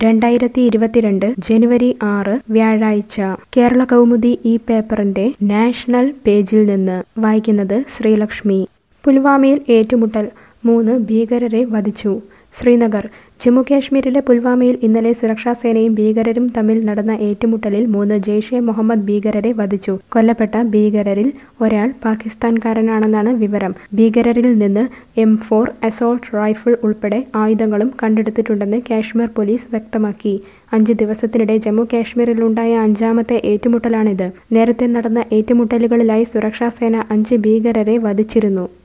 രണ്ടായിരത്തി ഇരുപത്തിരണ്ട് ജനുവരി ആറ് വ്യാഴാഴ്ച കേരള കൗമുദി ഈ പേപ്പറിന്റെ നാഷണൽ പേജിൽ നിന്ന് വായിക്കുന്നത് ശ്രീലക്ഷ്മി പുൽവാമയിൽ ഏറ്റുമുട്ടൽ മൂന്ന് ഭീകരരെ വധിച്ചു ശ്രീനഗർ ജമ്മു കാശ്മീരിലെ പുൽവാമയിൽ ഇന്നലെ സുരക്ഷാ സേനയും ഭീകരരും തമ്മിൽ നടന്ന ഏറ്റുമുട്ടലിൽ മൂന്ന് ജെയ്ഷെ മുഹമ്മദ് ഭീകരരെ വധിച്ചു കൊല്ലപ്പെട്ട ഭീകരരിൽ ഒരാൾ പാകിസ്ഥാൻകാരനാണെന്നാണ് വിവരം ഭീകരരിൽ നിന്ന് എം ഫോർ അസോൾട്ട് റൈഫിൾ ഉൾപ്പെടെ ആയുധങ്ങളും കണ്ടെടുത്തിട്ടുണ്ടെന്ന് കാശ്മീർ പോലീസ് വ്യക്തമാക്കി അഞ്ച് ദിവസത്തിനിടെ ജമ്മു കാശ്മീരിലുണ്ടായ അഞ്ചാമത്തെ ഏറ്റുമുട്ടലാണിത് നേരത്തെ നടന്ന ഏറ്റുമുട്ടലുകളിലായി സുരക്ഷാ സേന അഞ്ച് ഭീകരരെ വധിച്ചിരുന്നു